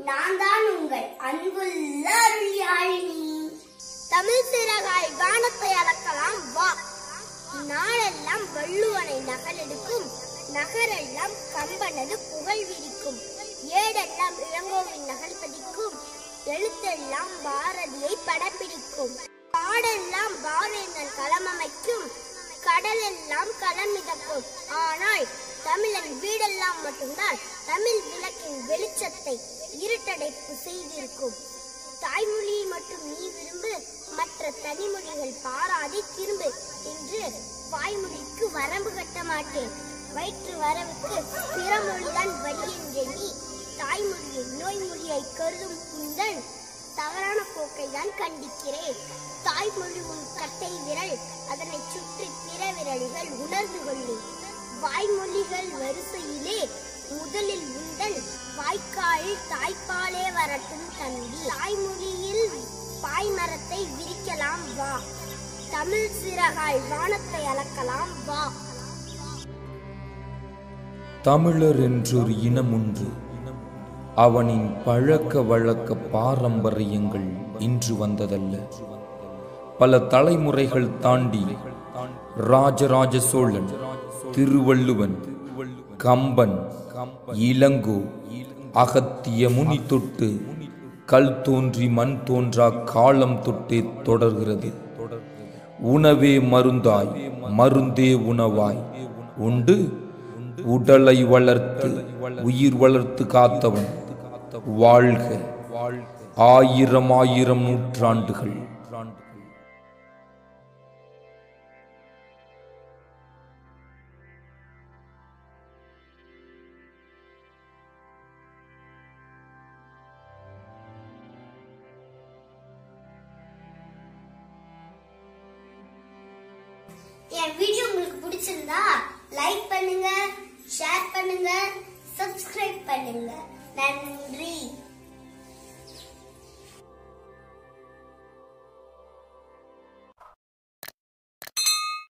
நான் தான் உங்கள் அன்புள்ள அருள்யாழினி தமிழ் சிறகாய் வானத்தை அளக்கலாம் வா நாளெல்லாம் வள்ளுவனை நகலெடுக்கும் நகரெல்லாம் கம்பனது புகழ் விரிக்கும் ஏடெல்லாம் இளங்கோவின் நகல் பதிக்கும் எழுத்தெல்லாம் பாரதியை படப்பிடிக்கும் பாடெல்லாம் பாவேந்தன் களமமைக்கும் கடலெல்லாம் களம் மிதக்கும் ஆனால் தமிழன் வீடெல்லாம் மட்டும்தான் தமிழ் விளக்கின் வெளிச்சத்தை இருட்டடைப்பு செய்திருக்கும் தாய்மொழியை மட்டும் நீ விரும்பு மற்ற தனிமொழிகள் பாராதே திரும்பு என்று வாய்மொழிக்கு வரம்பு கட்ட மாட்டேன் வயிற்று வரவுக்கு பிற மொழிதான் வழி என்ற நீ தாய்மொழியை நோய்மொழியை கருதும் உந்தன் தவறான போக்கை தான் கண்டிக்கிறேன் தாய்மொழி உன் கட்டை விரல் அதனை சுற்றி பிற விரல்கள் உணர்ந்து கொள்ளு வாய்மொழிகள் வரிசையிலே முதலில் உந்தன் வாய்க்காலில் தாய்ப்பாலே வரட்டும் தம்பி தாய்மொழியில் பாய்மரத்தை விரிக்கலாம் வா தமிழ் சிறகாய் வானத்தை அளக்கலாம் வா தமிழர் என்றொரு இனம் உண்டு அவனின் பழக்க வழக்க பாரம்பரியங்கள் இன்று வந்ததல்ல பல தலைமுறைகள் தாண்டி ராஜராஜ சோழன் திருவள்ளுவன் கம்பன் இளங்கோ அகத்திய முனி தொட்டு கல் தோன்றி மண் தோன்றா காலம் தொட்டே தொடர்கிறது உணவே மருந்தாய் மருந்தே உணவாய் உண்டு உடலை வளர்த்து உயிர் வளர்த்து காத்தவன் வாழ்க ஆயிரம் ஆயிரம் நூற்றாண்டுகள் என் வீடியோ உங்களுக்கு பிடிச்சிருந்தா லைக் பண்ணுங்க ஷேர் பண்ணுங்க சப்ஸ்கிரைப் பண்ணுங்க நன்றி